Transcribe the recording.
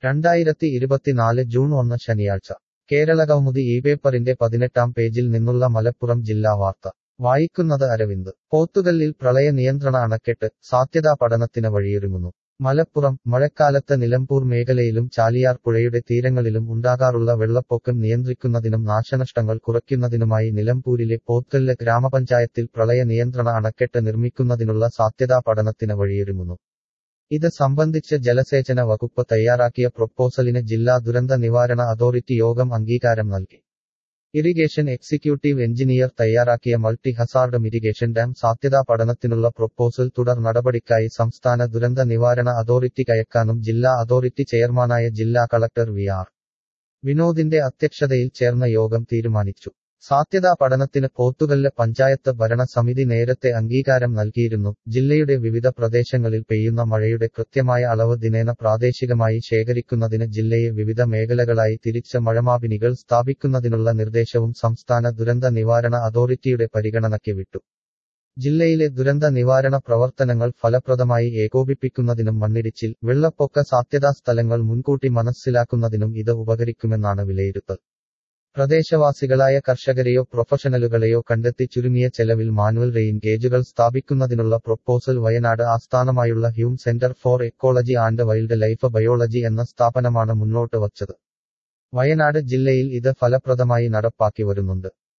രണ്ടായിരത്തി ഇരുപത്തിനാല് ജൂൺ ഒന്ന് ശനിയാഴ്ച കേരളകൗമുദി ഈ പേപ്പറിന്റെ പതിനെട്ടാം പേജിൽ നിന്നുള്ള മലപ്പുറം ജില്ലാ വാർത്ത വായിക്കുന്നത് അരവിന്ദ് പോത്തുകല്ലിൽ പ്രളയ നിയന്ത്രണ അണക്കെട്ട് സാധ്യതാ പഠനത്തിന് വഴിയൊരുങ്ങുന്നു മലപ്പുറം മഴക്കാലത്ത് നിലമ്പൂർ മേഖലയിലും ചാലിയാർ പുഴയുടെ തീരങ്ങളിലും ഉണ്ടാകാറുള്ള വെള്ളപ്പൊക്കം നിയന്ത്രിക്കുന്നതിനും നാശനഷ്ടങ്ങൾ കുറയ്ക്കുന്നതിനുമായി നിലമ്പൂരിലെ പോത്കല്ല് ഗ്രാമപഞ്ചായത്തിൽ പ്രളയ നിയന്ത്രണ അണക്കെട്ട് നിർമ്മിക്കുന്നതിനുള്ള സാധ്യതാ പഠനത്തിന് വഴിയൊരുങ്ങുന്നു ഇത് സംബന്ധിച്ച് ജലസേചന വകുപ്പ് തയ്യാറാക്കിയ പ്രൊപ്പോസലിന് ജില്ലാ ദുരന്ത നിവാരണ അതോറിറ്റി യോഗം അംഗീകാരം നൽകി ഇറിഗേഷൻ എക്സിക്യൂട്ടീവ് എഞ്ചിനീയർ തയ്യാറാക്കിയ മൾട്ടി ഹസാർഡ് മിരിഗേഷൻ ഡാം സാധ്യതാ പഠനത്തിനുള്ള പ്രൊപ്പോസൽ തുടർ നടപടിക്കായി സംസ്ഥാന ദുരന്ത നിവാരണ അതോറിറ്റിക്ക് അയക്കാനും ജില്ലാ അതോറിറ്റി ചെയർമാനായ ജില്ലാ കളക്ടർ വി ആർ വിനോദിന്റെ അധ്യക്ഷതയിൽ ചേർന്ന യോഗം തീരുമാനിച്ചു സാധ്യതാ പഠനത്തിന് പോത്തുകല്ല് പഞ്ചായത്ത് ഭരണസമിതി നേരത്തെ അംഗീകാരം നൽകിയിരുന്നു ജില്ലയുടെ വിവിധ പ്രദേശങ്ങളിൽ പെയ്യുന്ന മഴയുടെ കൃത്യമായ അളവ് ദിനേന പ്രാദേശികമായി ശേഖരിക്കുന്നതിന് ജില്ലയെ വിവിധ മേഖലകളായി തിരിച്ച് മഴമാപിനികൾ സ്ഥാപിക്കുന്നതിനുള്ള നിർദ്ദേശവും സംസ്ഥാന ദുരന്ത നിവാരണ അതോറിറ്റിയുടെ പരിഗണനയ്ക്ക് വിട്ടു ജില്ലയിലെ ദുരന്ത നിവാരണ പ്രവർത്തനങ്ങൾ ഫലപ്രദമായി ഏകോപിപ്പിക്കുന്നതിനും മണ്ണിടിച്ചിൽ വെള്ളപ്പൊക്ക സാധ്യതാ സ്ഥലങ്ങൾ മുൻകൂട്ടി മനസ്സിലാക്കുന്നതിനും ഇത് ഉപകരിക്കുമെന്നാണ് വിലയിരുത്തൽ പ്രദേശവാസികളായ കർഷകരെയോ പ്രൊഫഷണലുകളെയോ കണ്ടെത്തി ചുരുങ്ങിയ ചെലവിൽ മാനുവൽ റെയിൻ ഗേജുകൾ സ്ഥാപിക്കുന്നതിനുള്ള പ്രൊപ്പോസൽ വയനാട് ആസ്ഥാനമായുള്ള Hume centre for ecology and wildlife biology എന്ന സ്ഥാപനമാണ് മുന്നോട്ട് വച്ചത് വയനാട് ജില്ലയിൽ ഇത് ഫലപ്രദമായി നടപ്പാക്കി വരുന്നുണ്ട്